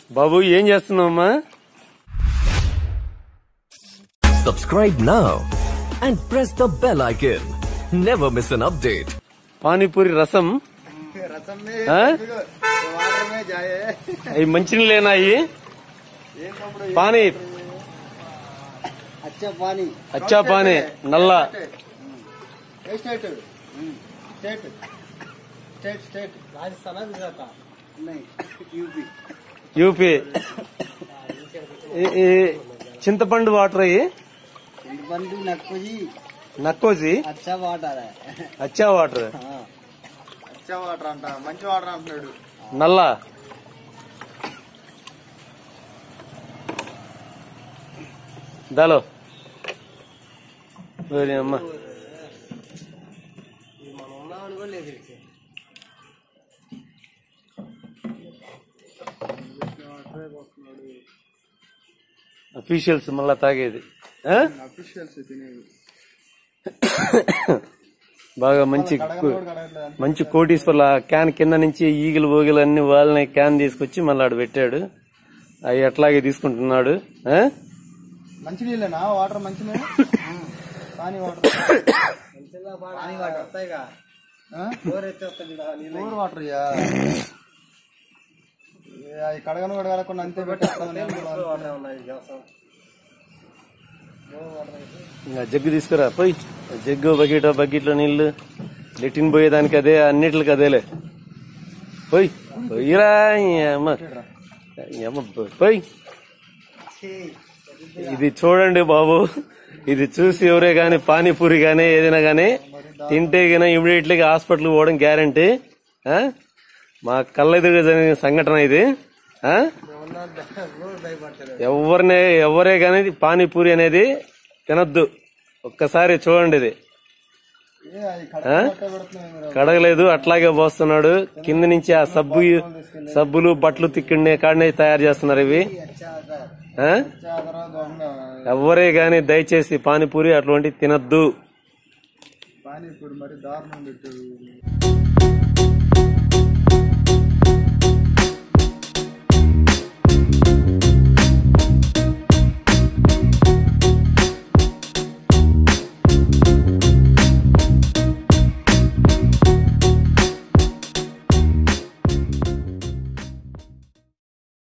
బాబు ఏం చేస్తున్నావమ్మా Subscribe now and press the bell icon. Never miss an update. Panipuri రసం रसम में ఆ? वाटर में जाए అవి మంచినీళ్ళేనా అవి एक कपड़े పానీ अच्छा पानी అచ్చా పానీ నల్ల state state state state Rajasthan Gujarat नहीं यूपी యూపీ ఈ- ఈ చింతపండు వాటర్ అయ్యి बंधु नक्को जी నక్కోజీ अच्छा वाटर है అచ్చా వాటర్ अच्छा वाटर अंట మంచి వాటర్ అంటున్నాడు నల్ల దాలో ఓరి అమ్మ మనం ఉన్నామని కూడా లేదు అఫీషియల్స్ మళ్ళా తాగేది ఆ? అఫీషియల్స్ తినేది బాగా మంచి మంచి కోటీశ్వర్ల క్యాన్ కింద నుంచి ఈగలు ఓగిలు అన్ని వాళ్ళని క్యాన్ తీసుకొచ్చి మళ్ళీ ఆడు పెట్టాడు అవి ఎట్లాగే తీసుకుంటున్నాడు ఆ? మంచి నీళ్ళేనా వాటర్ మంచి పానీ వాటర్ పానీ వాటర్ వస్తాయిగా బోర్ ఎత్తే వస్తుంది బోర్ వాటర్ అవి కడగను కడగకుండా అంతే పెట్టి ఇంకా జగ్గు తీసుకురా పోయి జగ్గు బకెట్ బకెట్లో నీళ్లు లెట్టిన్ పోయేదానికి అదే అన్నిటికి అదేలే పోయి పోయిరా ఈ అమ్మ ఈ అమ్మ పోయి ఇది చూడండి బాబు ఇది చూసి ఎవరే గాని పానీపూరి గానీ ఏదైనా గానీ తింటే గానీ ఇమీడియట్లీ హాస్పిటల్ పోవడం గ్యారంటీ మా కళ్ళెదురుగా జరిగిన సంఘటన ఇది ఆ? ఎవరినే ఎవరే గానీ పానీపూరి అనేది తినద్దు ఒక్కసారి చూడండి ఇది ఆ? కడగలేదు అట్లాగే పోస్తున్నాడు కింద నుంచి ఆ సబ్బు సబ్బులు బట్టలు తిక్కిండే కాడనే తయారు చేస్తున్నారు ఇవి ఆ? ఎవరే గాని దయచేసి పానీపూరి అటువంటి తినద్దు పానీపూరి మరి దారుణం పెట్టారు